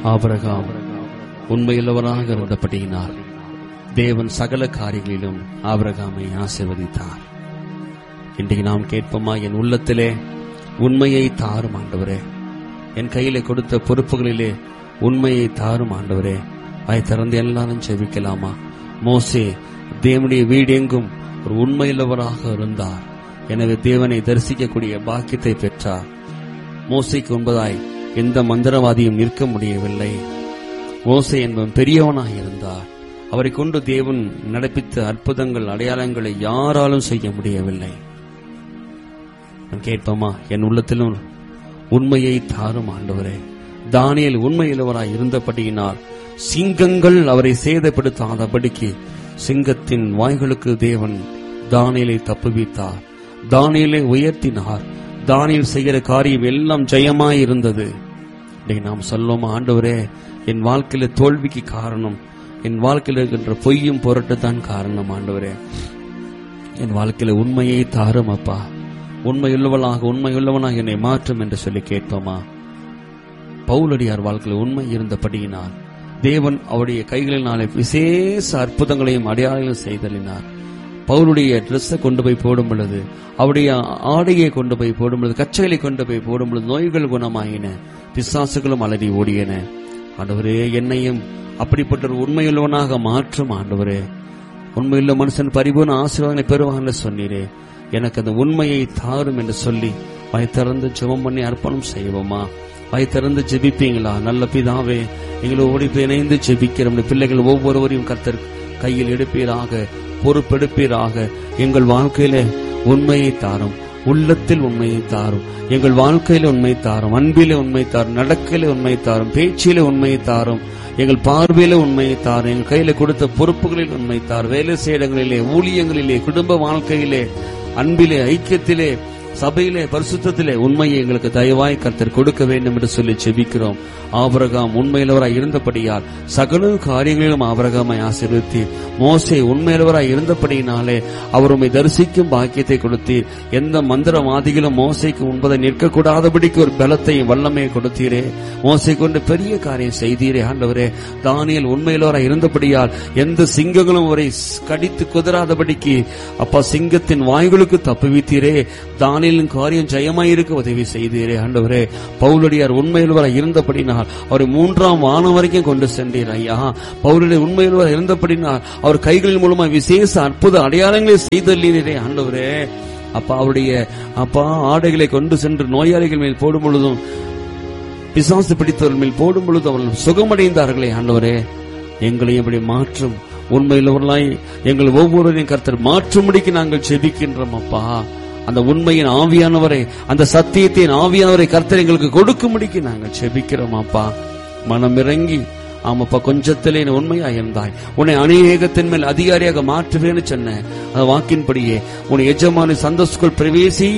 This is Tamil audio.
ஆபிரகாம் உண்மையுள்ளவராக இருந்தபடியினால் தேவன் சகல காரியங்களிலும் ஆபிரகாமை ஆசீர்வதித்தார் இன்றைக்கு நாம் கேட்போமா என் உள்ளத்திலே உண்மையை தாரும் ஆண்டவரே என் கையிலே கொடுத்த பொறுப்புகளிலே உண்மையை தாரும் ஆண்டவரே வாய் திறந்து எல்லாரும் செவிக்கலாமா மோசே தேவனுடைய வீடெங்கும் ஒரு உண்மையுள்ளவராக இருந்தார் எனவே தேவனை தரிசிக்கக்கூடிய பாக்கியத்தை பெற்றார் மோசைக்கு உண்பதாய் எந்த மந்திரவாதியும் நிற்க முடியவில்லை மோசை என்பவன் பெரியவனாக இருந்தார் அவரை கொண்டு தேவன் நடப்பித்த அற்புதங்கள் அடையாளங்களை யாராலும் செய்ய முடியவில்லை நான் கேட்போமா என் உள்ளத்திலும் உண்மையை தாரும் ஆண்டவரே தானியல் உண்மையுள்ளவராய் இருந்தபடியினால் சிங்கங்கள் அவரை சேதப்படுத்தாதபடிக்கு சிங்கத்தின் வாய்களுக்கு தேவன் தானியலை தப்புவித்தார் தானியலை உயர்த்தினார் தானியல் செய்கிற காரியம் எல்லாம் ஜெயமாய் இருந்தது இன்னைக்கு நாம் சொல்லுவோம் ஆண்டவரே என் வாழ்க்கையில தோல்விக்கு காரணம் என் வாழ்க்கையில் இருக்கின்ற பொய்யும் பொருட்டு தான் காரணம் ஆண்டவரே என் வாழ்க்கையில உண்மையை தாரும் அப்பா உண்மையுள்ளவளாக உண்மையுள்ளவனாக என்னை மாற்றும் என்று சொல்லி கேட்போமா பவுலடியார் வாழ்க்கையில் உண்மை இருந்தபடியினால் தேவன் அவருடைய கைகளினாலே விசேஷ அற்புதங்களையும் அடையாளங்களையும் செய்தலினார் பவுலுடைய ட்ரெஸ்ஸை கொண்டு போய் போடும் பொழுது அவருடைய ஆடையை கொண்டு போய் போடும் பொழுது கச்சைகளை கொண்டு போய் போடும் பொழுது நோய்கள் குணமாயின பிசாசுகளும் அலறி ஓடியன ஆண்டவரே என்னையும் அப்படிப்பட்ட ஒரு உண்மையுள்ளவனாக மாற்றும் ஆண்டவரே உண்மையுள்ள மனுஷன் பரிபூர்ண ஆசீர்வாதங்களை பெறுவான்னு சொன்னீரே எனக்கு அந்த உண்மையை தாரும் என்று சொல்லி வாய் திறந்து ஜெபம் பண்ணி அர்ப்பணம் செய்வோமா வாய் திறந்து ஜெபிப்பீங்களா நல்ல பிதாவே எங்களோடு இப்ப இணைந்து ஜெபிக்கிறோம் பிள்ளைகள் ஒவ்வொருவரையும் கத்தர் கையில் எடுப்பீராக பொறுப்பெடுப்பீராக எங்கள் வாழ்க்கையில உண்மையை தாரும் உள்ளத்தில் உண்மையை தாரும் எங்கள் வாழ்க்கையில உண்மை தாரும் அன்பிலே உண்மை தாரும் நடக்கையில உண்மை தாரும் பேச்சிலே உண்மையை தாரும் எங்கள் பார்வையில உண்மையை தாரும் எங்கள் கையில கொடுத்த பொறுப்புகளில் உண்மை தார் வேலை செய்யடங்களிலே ஊழியங்களிலே குடும்ப வாழ்க்கையிலே அன்பிலே ஐக்கியத்திலே சபையிலே பரிசுத்தத்திலே உண்மையை எங்களுக்கு தயவாய் கர்த்தர் கொடுக்க வேண்டும் என்று சொல்லி செபிக்கிறோம் ஆபரகாம் உண்மையிலவராய் இருந்தபடியால் சகல காரியங்களிலும் ஆபரகாமை ஆசீர்வதித்து மோசே உண்மையிலவராய் இருந்தபடியினாலே அவர் உண்மை தரிசிக்கும் பாக்கியத்தை கொடுத்தீர் எந்த மந்திரவாதிகளும் மோசைக்கு உண்பதை நிற்கக்கூடாதபடிக்கு ஒரு பலத்தையும் வல்லமையை கொடுத்தீரே மோசை கொண்டு பெரிய காரியம் செய்தீரே ஆண்டவரே தானியல் உண்மையிலவராய் இருந்தபடியால் எந்த சிங்கங்களும் அவரை கடித்து குதறாதபடிக்கு அப்பா சிங்கத்தின் வாய்களுக்கு தப்புவித்தீரே தானியலின் காரியம் ஜெயமாயிருக்க உதவி செய்தீரே ஆண்டவரே பவுலடியார் உண்மையுள்ளவராய் இருந்தபடினால் அவரை மூன்றாம் வானம் வரைக்கும் கொண்டு சென்றீர் ஐயா பவுலுடைய உண்மையுள்ளவராய் இருந்தபடினால் அவர் கைகளின் மூலமா விசேஷ அற்புத அடையாளங்களை செய்தல்லீரே ஆண்டவரே அப்பா அவருடைய அப்பா ஆடைகளை கொண்டு சென்று நோயாளிகள் மேல் போடும் பொழுதும் பிசாசு பிடித்தவர்கள் மேல் போடும் பொழுது அவர்கள் சுகமடைந்தார்களே ஆண்டவரே எங்களையும் இப்படி மாற்றும் உண்மையுள்ளவர்களாய் எங்கள் ஒவ்வொருவரையும் கருத்தர் மாற்றும்படிக்கு நாங்கள் செபிக்கின்றோம் அப்பா அந்த உண்மையின் ஆவியானவரை அந்த சத்தியத்தின் ஆவியானவரை கர்த்தர் எங்களுக்கு கொடுக்கும்படிக்கு நாங்கள் செபிக்கிறோம் அப்பா மனம் இறங்கி ஆமாப்பா கொஞ்சத்திலே நீ உண்மையா இருந்தாய் உன்னை அநேகத்தின் மேல் அதிகாரியாக மாற்றுவேன்னு சொன்ன அந்த வாக்கின்படியே உன் எஜமானி சந்தோஷக்குள் பிரவேசி